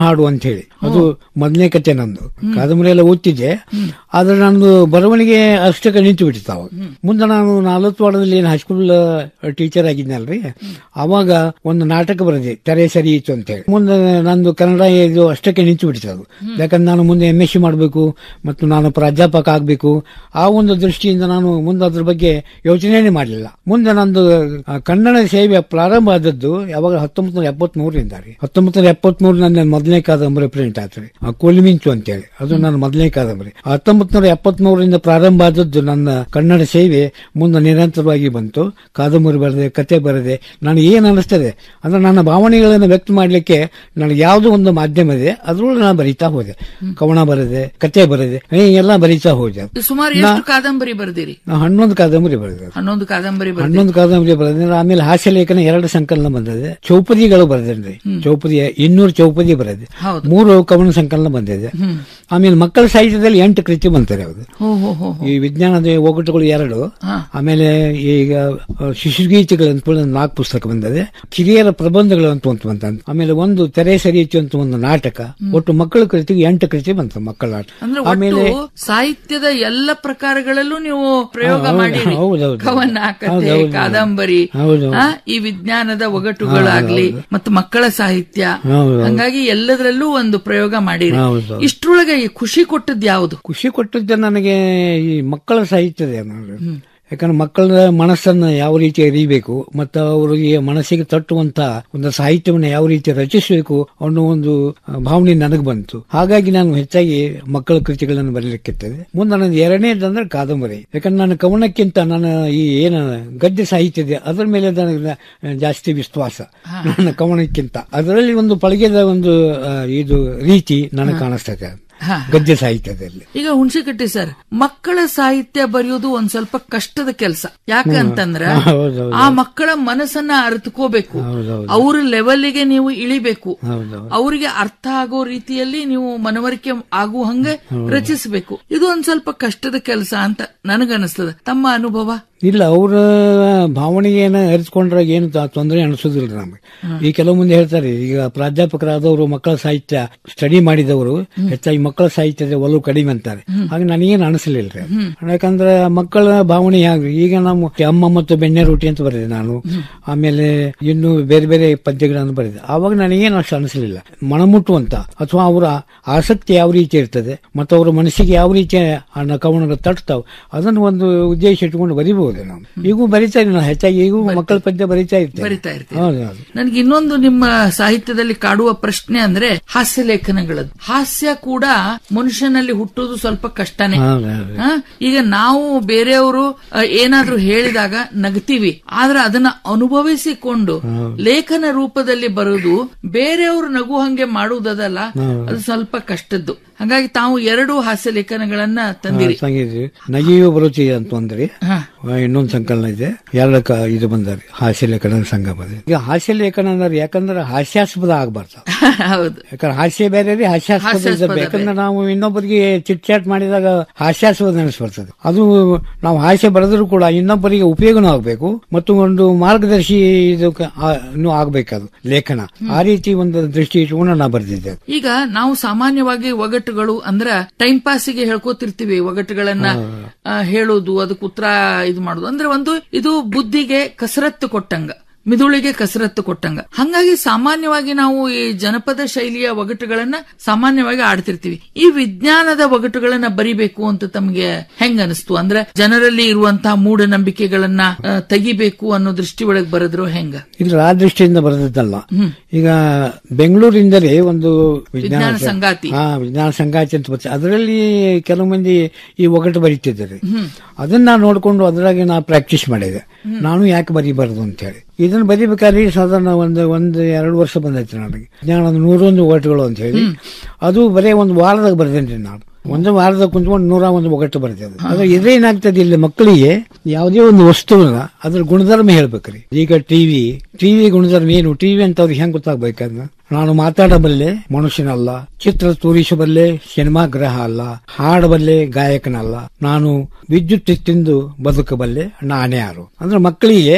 ಹಾಡು ಅಂತ ಹೇಳಿ ಅದು ಮೊದಲನೇ ಕತೆ ನಂದು ಕಾದಂಬರಿ ಎಲ್ಲ ಓದ್ತಿದ್ದೆ ಆದ್ರೆ ನಂದು ಬರವಣಿಗೆ ಅಷ್ಟಕ್ಕೆ ನಿಂತು ಬಿಟ್ಟಿತ್ತು ಅವಾಗ ಮುಂದೆ ನಾನು ನಾಲ್ಕು ವಾರದಲ್ಲಿ ಏನು ಹೈಸ್ಕೂಲ್ ಟೀಚರ್ ಆಗಿದ್ನಲ್ರಿ ಅವಾಗ ಒಂದು ನಾಟಕ ಬರೆದೆ ತೆರೆ ಸರಿ ಇತ್ತು ಅಂತ ಹೇಳಿ ಮುಂದೆ ನಂದು ಕನ್ನಡ ಇದು ಅಷ್ಟಕ್ಕೆ ನಿಂತು ಬಿಟ್ಟಿತ್ತು ಅದು ಯಾಕಂದ್ರೆ ನಾನು ಮುಂದೆ ಎಂ ಎಸ್ ಸಿ ಮಾಡಬೇಕು ಮತ್ತು ನಾನು ಪ್ರಾಧ್ಯಾಪಕ ಆಗಬೇಕು ಆ ಒಂದು ದೃಷ್ಟಿಯಿಂದ ನಾನು ಮುಂದೆ ಅದ್ರ ಬಗ್ಗೆ ಯೋಚನೆನೇ ಮಾಡಲಿಲ್ಲ ಮುಂದೆ ನಂದು ಆ, ಕನ್ನಡ ಸೇವೆ ಪ್ರಾರಂಭ ಆದದ್ದು ಯಾವಾಗ ಹತ್ತೊಂಬತ್ತು ನೂರ ಎಪ್ಪತ್ತ್ ಮೂರರಿಂದ ರೀ ಹತ್ತೊಂಬತ್ತು ನೂರ ಎಪ್ಪತ್ತ್ ಮೂರು ನನ್ನ ಮೊದಲನೇ ಕಾದಂಬರಿ ಪ್ರಿಂಟ್ ಆತ್ರಿ ಆ ಕೊಲಿಮಿಂಚು ಅಂತೇಳಿ ಅದು ನನ್ನ ಮೊದಲನೇ ಕಾದಂಬರಿ ಹತ್ತೊಂಬತ್ತು ನೂರ ಎಪ್ಪತ್ತ್ ಮೂರರಿಂದ ಪ್ರಾರಂಭ ಆದದ್ದು ನನ್ನ ಕನ್ನಡ ಸೇವೆ ಮುಂದೆ ನಿರಂತರವಾಗಿ ಬಂತು ಕಾದಂಬರಿ ಬರದೆ ಕತೆ ಬರದೆ ನನಗೆ ಏನ್ ಅನಿಸ್ತದೆ ಅಂದ್ರೆ ನನ್ನ ಭಾವನೆಗಳನ್ನು ವ್ಯಕ್ತ ಮಾಡಲಿಕ್ಕೆ ನನಗೆ ಯಾವುದೋ ಒಂದು ಮಾಧ್ಯಮ ಇದೆ ಅದ್ರೊಳಗೆ ನಾನು ಬರೀತಾ ಹೋದೆ ಕವನ ಬರದೆ ಕತೆ ಬರದೆ ಎಲ್ಲ ಬರೀತಾ ಹೋದೆ ಸುಮಾರು ಎಷ್ಟು ಕಾದಂಬರಿ ಬರ್ದಿರಿ ನಾ ಹನ್ನೊಂದು ಕಾದಂಬರಿ ಬರೆದೆ ಹನ್ನೊಂದು ಕಾದಂಬರಿ ಬರ್ದಿರಿ ಹನ್ನೊಂದು ಕಾದಂಬರಿ ಬರೆದ್ರೆ ಆಮೇಲೆ ಹಾಸ್ಯ ಲೇಖನ ಎರಡು ಸಂಕಲನ ಬಂದಿದೆ ಚೌಪದಿಗಳು ಬರೆದ್ರಿ ಚೌಪದಿ ಇನ್ನೂರು ಚೌಪದಿ ಬರೆದೆ ಹೌದು. ಮೂರು ಕವನ ಸಂಕಲನ ಬಂದಿದೆ ಆಮೇಲೆ ಮಕ್ಕಳ ಸಾಹಿತ್ಯದಲ್ಲಿ ಎಂಟು ಕೃತಿ ಬಂತಾರೆ ಅದು ಹೋ ಹೋ ಹೋ ಈ ವಿಜ್ಞಾನದ ಒಗಟುಗಳು ಎರಡು ಹಾ. ಆಮೇಲೆ ಈಗ ಅ, ಶಿಶುಗೀತೆಗಳು ಅಂತ ಒಂದು ನಾಲ್ಕು ಪುಸ್ತಕ ಬಂದಿದೆ ಕಿರಿಯರ ಪ್ರಬಂಧಗಳು ಅಂತ ಒಂದು ಬಂತ ಆಮೇಲೆ ಒಂದು ತೆರೆ ಸರಿಯಿತು ಅಂತ ಒಂದು ನಾಟಕ ಒಟ್ಟು ಮಕ್ಕಳ ಕೃತಿಗೆ ಎಂಟು ಕೃತಿ ಬಂತು ಮಕ್ಕಳ ನಾಟಕ ಅಂದ್ರೆ ಆಮೇಲೆ ಒಟ್ಟು ಸಾಹಿತ್ಯದ ಎಲ್ಲ ಪ್ರಕಾರಗಳಲ್ಲೂ ನೀವು ಪ್ರಯೋಗ ಹೌದು, ಮಾಡಿರಿ ಹೌದೌದು. ಕವನ ಕಥೆ ಹೌದೌದು. ಕಾದಂಬರಿ ಹೌದು. ಆ, ಈ ವಿಜ್ಞಾನದ ಒಗಟುಗಳಾಗ್ಲಿ ಮತ್ತು ಮಕ್ಕಳ ಸಾಹಿತ್ಯ ಹೌದು. ಹಂಗಾಗಿ ಎಲ್ಲದರಲ್ಲೂ ಒಂದು ಪ್ರಯೋಗ ಮಾಡಿರಿ ಹೌದು. ಇಷ್ಟ್ರೊಳಗೆ ಈ ಖುಷಿ ಕೊಟ್ಟದ್ ಯಾವುದು ಖುಷಿ ಕೊಟ್ಟದ್ದು ನನಗೆ ಈ ಮಕ್ಕಳ ಸಾಹಿತ್ಯದ ನೋಡ್ರಿ ಯಾಕಂದ್ರೆ ಮಕ್ಕಳ ಮನಸ್ಸನ್ನ ಯಾವ ರೀತಿ ಅರಿಬೇಕು ಮತ್ತು ಅವರಿಗೆ ಮನಸ್ಸಿಗೆ ತಟ್ಟುವಂತ ಒಂದು ಸಾಹಿತ್ಯವನ್ನು ಯಾವ ರೀತಿ ರಚಿಸಬೇಕು ಅನ್ನೋ ಒಂದು ಆ, ಭಾವನೆ ನನಗೆ ಬಂತು ಹಾಗಾಗಿ ನಾನು ಹೆಚ್ಚಾಗಿ ಮಕ್ಕಳ ಕೃತಿಗಳನ್ನು ಬರಲಿಕ್ಕಿರ್ತದೆ ಮುಂದೆ ನನ್ನ ಎರಡನೇದಂದ್ರೆ ಕಾದಂಬರಿ ಯಾಕಂದ್ರೆ ನಾನು ಕವನಕ್ಕಿಂತ ನನ್ನ ಈ ಏನು ಗದ್ಯ ಸಾಹಿತ್ಯ ಇದೆ ಅದರ ಮೇಲೆ ನನಗೆ ಜಾಸ್ತಿ ವಿಶ್ವಾಸ ನನ್ನ ಕವನಕ್ಕಿಂತ ಅದರಲ್ಲಿ ಒಂದು ಪಳಗೆದ ಒಂದು ಆ, ಇದು ರೀತಿ ನನಗೆ ಕಾಣಿಸ್ತದೆ ಹಾ. ಗದ್ಯ ಸಾಹಿತ್ಯದಲ್ಲಿ ಈಗ ಹುಣಸಿಕಟ್ಟಿ ಸರ್ ಮಕ್ಕಳ ಸಾಹಿತ್ಯ ಬರೆಯೋದು ಒಂದ್ ಸ್ವಲ್ಪ ಕಷ್ಟದ ಕೆಲಸ ಯಾಕಂತಂದ್ರ ಹೌದೌದು. ಆ ಮಕ್ಕಳ ಮನಸ್ಸನ್ನ ಅರ್ಥಕೋಬೇಕು ಹೌದೌದು. ಅವ್ರ ಲೆವೆಲ್ಗೆ ನೀವು ಇಳಿಬೇಕು ಹೌದೌದು. ಅವರಿಗೆ ಅರ್ಥ ಆಗೋ ರೀತಿಯಲ್ಲಿ ನೀವು ಮನವರಿಕೆ ಆಗುವ ಹಂಗೆ ರಚಿಸಬೇಕು ಇದು ಒಂದ್ ಸ್ವಲ್ಪ ಕಷ್ಟದ ಕೆಲಸ ಅಂತ ನನಗನ್ನಿಸ್ತದ ತಮ್ಮ ಅನುಭವ ಇಲ್ಲ ಅವರ ಭಾವನೆಯನ್ನ ಅರಿತುಕೊಂಡ್ರೆ ಏನು ತ- ತೊಂದರೆ ಅನಿಸೋದಿಲ್ಲ ನಮಗೆ ಈ ಕೆಲವು ಮಂದಿ ಹೇಳ್ತಾರೆ ಈಗ ಪ್ರಾಧ್ಯಾಪಕರಾದವರು ಮಕ್ಕಳ ಸಾಹಿತ್ಯ ಸ್ಟಡಿ ಮಾಡಿದವರು ಹೆಚ್ಚಾಗಿ ಮಕ್ಕಳ ಸಾಹಿತ್ಯದ ಒಲವು ಕಡಿಮೆ ಅಂತಾರೆ ಹಾಗೆ ನನಗೇನು ಅನಿಸಲಿಲ್ಲ ರೀ ಯಾಕಂದ್ರೆ ಮಕ್ಕಳ ಭಾವನೆ ಹೇಗೆ ಈಗ ನಾವು ಅಮ್ಮ ಮತ್ತು ಬೆಣ್ಣೆ ರೊಟ್ಟಿ ಅಂತ ಬರೆದೆ ನಾನು ಆಮೇಲೆ ಇನ್ನು ಬೇರೆ ಬೇರೆ ಪದ್ಯಗಳನ್ನು ಬರೆದೆ ಆವಾಗ ನನಗೇನು ಅಷ್ಟು ಅನಿಸಲಿಲ್ಲ ಮನಮುಟ್ಟುವಂತ ಅಥವಾ ಅವರ ಆಸಕ್ತಿ ಯಾವ ರೀತಿ ಇರ್ತದೆ ಮತ್ತು ಅವರ ಮನಸ್ಸಿಗೆ ಯಾವ ರೀತಿ ಆ ಕವನಗಳು ತಟ್ತಾವ್ ಅದನ್ನು ಒಂದು ಉದ್ದೇಶ ಇಟ್ಕೊಂಡು ಬರಿಬಹುದು ನಾವು ಈಗೂ ಬರಿತಾ ಇದ್ದೀನಿ ನಾನು ಹೆಚ್ಚಾಗಿ ಈಗೂ ಮಕ್ಕಳ ಪದ್ಯ ಬರಿತಾ ಇರ್ತೇನೆ ಬರಿತಾ ಇರ್ತೀವಿ ಹೌದು ಹೌದು ನನಗೆ ಇನ್ನೊಂದು ನಿಮ್ಮ ಸಾಹಿತ್ಯದಲ್ಲಿ ಕಾಡುವ ಪ್ರಶ್ನೆ ಅಂದ್ರೆ ಹಾಸ್ಯ ಲೇಖನಗಳದ್ದು ಹಾಸ್ಯ ಕೂಡ ಮನುಷ್ಯನಲ್ಲಿ ಹುಟ್ಟುವುದು ಸ್ವಲ್ಪ ಕಷ್ಟನೇ ಹೌದು ಹೌದು ಆ, ಈಗ ನಾವು ಬೇರೆಯವರು ಆ, ಏನಾದ್ರೂ ಹೇಳಿದಾಗ ನಗ್ತೀವಿ ಆದ್ರೆ ಅದನ್ನ ಅನುಭವಿಸಿಕೊಂಡು ಲೇಖನ ರೂಪದಲ್ಲಿ ಬರುವುದು ಬೇರೆಯವರು ನಗು ಹಂಗೆ ಮಾಡುವುದಲ್ಲ ಅದು ಸ್ವಲ್ಪ ಕಷ್ಟದ್ದು ಹಾಗಾಗಿ ತಾವು ಎರಡು ಹಾಸ್ಯ ಲೇಖನಗಳನ್ನ ತಂದಿರಿ ಸಂಗೀತ ನಗಿಯೋ ಬರುತ್ತಿ ಅಂತ ಅಂದ್ರಿ ಹಾ. ಇನ್ನೊಂದು ಸಂಕಲನ ಇದೆ ಎರಡು ಕ- ಇದು ಬಂದಾರಿ ಹಾಸ್ಯ ಲೇಖನ ಸಂಘ ಬಂದ ಈಗ ಹಾಸ್ಯ ಲೇಖನ ಅಂದ್ರೆ ಯಾಕಂದ್ರೆ ಹಾಸ್ಯಾಸ್ಪದ ಆಗ್ಬಾರ್ದು ಹೌದು ಯಾಕಂದ್ರೆ ಹಾಸ್ಯ ಬೇರೆ ರೀ ಹಾಸ್ಯಾಸ್ಪದ ಹಾಸ್ಯಾಸ್ಪದ ಇರ್ಬೇಕು. ಯಾಕಂದ್ರೆ ನಾವು ಇನ್ನೊಬ್ಬರಿಗೆ ಚಿಟ್ ಚಾಟ್ ಮಾಡಿದಾಗ ಹಾಸ್ಯಾಸ್ಪದ ಅನಿಸ್ಬರ್ತದೆ ಅದು ನಾವು ಹಾಸ್ಯ ಬರೆದ್ರು ಕೂಡ ಇನ್ನೊಬ್ಬರಿಗೆ ಉಪಯೋಗನೂ ಆಗಬೇಕು ಮತ್ತು ಒಂದು ಮಾರ್ಗದರ್ಶಿ ಇದು ಇನ್ನೂ ಆಗ್ಬೇಕದು ಲೇಖನ ಆ ರೀತಿ ಒಂದು ದೃಷ್ಟಿ ಇಟ್ಕೊಂಡು ನಾ ಬರೆದಿದ್ದೆ ಈಗ ನಾವು ಸಾಮಾನ್ಯವಾಗಿ ಒಗಟುಗಳು ಅಂದ್ರ ಟೈಮ್ ಪಾಸಿಗೆ ಹೇಳ್ಕೊತಿರ್ತೀವಿ ಒಗಟುಗಳನ್ನ ಆ, ಹೇಳೋದು ಅದಕ್ಕೆ ಉತ್ತರ ಇದು ಮಾಡೋದು ಅಂದ್ರೆ ಒಂದು ಇದು ಬುದ್ಧಿಗೆ ಕಸರತ್ತು ಕೊಟ್ಟಂಗ ಮಿದುಳಿಗೆ ಕಸರತ್ತು ಕೊಟ್ಟಂಗ ಹಂಗಾಗಿ ಸಾಮಾನ್ಯವಾಗಿ ನಾವು ಈ ಜನಪದ ಶೈಲಿಯ ಒಗಟುಗಳನ್ನ ಸಾಮಾನ್ಯವಾಗಿ ಆಡ್ತಿರ್ತೀವಿ ಈ ವಿಜ್ಞಾನದ ಒಗಟುಗಳನ್ನ ಬರಿಬೇಕು ಅಂತ ತಮಗೆ ಹೆಂಗ ಅನಿಸ್ತು ಅಂದ್ರೆ ಜನರಲ್ಲಿ ಇರುವಂತಹ ಮೂಢನಂಬಿಕೆಗಳನ್ನ ಆ, ತೆಗಿಬೇಕು ಅನ್ನೋ ದೃಷ್ಟಿ ಒಳಗೆ ಬರೆದ್ರು ಹೆಂಗ ಇಲ್ಲ ಆ ದೃಷ್ಟಿಯಿಂದ ಬರೆದದ್ದಲ್ಲ ಈಗ ಬೆಂಗಳೂರಿಂದಲೇ ಒಂದು ವಿಜ್ಞಾನ ಸಂಗಾತಿ. ಹಾ ವಿಜ್ಞಾನ ಸಂಗಾತಿ ಅಂತ ಬರ್ತದೆ ಅದರಲ್ಲಿ ಕೆಲವು ಮಂದಿ ಈ ಒಗಟು ಬರೀತಿದ್ದಾರೆ ಅದನ್ನ ನಾ ನೋಡ್ಕೊಂಡು ಅದ್ರಾಗೆ ನಾ ಪ್ರಾಕ್ಟೀಸ್ ಮಾಡಿದೆ ನಾನು ಯಾಕೆ ಬರೀಬಾರದು ಅಂತ ಹೇಳಿ ಇದನ್ನ ಬರಿಬೇಕಾದ್ರೆ ಸಾಧಾರಣ ಒಂದು ಒಂದು ಎರಡು ವರ್ಷ ಬಂದೈತಿ ನನಗೆ ವಿಜ್ಞಾನದ ನೂರೊಂದು ಒಗಟುಗಳು ಅಂತ ಹೇಳಿ ಅದು ಬರೀ ಒಂದು ವಾರದಾಗ ಬರೆದೇನ್ರಿ ನಾನು ಒಂದು ವಾರದಾಗ ಕುಂತ್ಕೊಂಡು ನೂರ ಒಂದು ಒಗಟು ಬರ್ತದೆ ಅದ್ರ ಇದೇನಾಗ್ತದೆ ಇಲ್ಲಿ ಮಕ್ಕಳಿಗೆ ಯಾವುದೇ ಒಂದು ವಸ್ತುವನ್ನ ಅದ್ರ ಗುಣಧರ್ಮ ಹೇಳ್ಬೇಕ್ರಿ ಈಗ ಟಿವಿ ಟಿವಿ ಗುಣಧರ್ಮ ಏನು ಟಿವಿ ಅಂತ ಅವ್ರಿಗೆ ಹೆಂಗ್ ಗೊತ್ತಾಗ್ಬೇಕಂದ್ರ ನಾನು ಮಾತಾಡಬಲ್ಲೆ ಮನುಷ್ಯನಲ್ಲ ಚಿತ್ರ ತೋರಿಸಬಲ್ಲೆ ಸಿನಿಮಾ ಗ್ರಹ ಅಲ್ಲ ಹಾಡಬಲ್ಲೆ ಗಾಯಕನಲ್ಲ ನಾನು ವಿದ್ಯುತ್ ತಿಂದು ಬದುಕಬಲ್ಲೆ ನಾನೇ ಯಾರು ಅಂದ್ರೆ ಮಕ್ಕಳಿಗೆ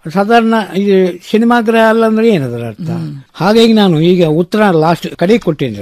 ಸಾಧಾರಣ ಇದು ಸಿನಿಮಾಗ್ರಹ ಅಲ್ಲ ಅಂದ್ರೆ ಏನದರ ಅರ್ಥ ಹಾಗಾಗಿ ನಾನು ಈಗ ಉತ್ತರ ಲಾಸ್ಟ್ ಕಡೆಗೆ ಕೊಟ್ಟೇನೆ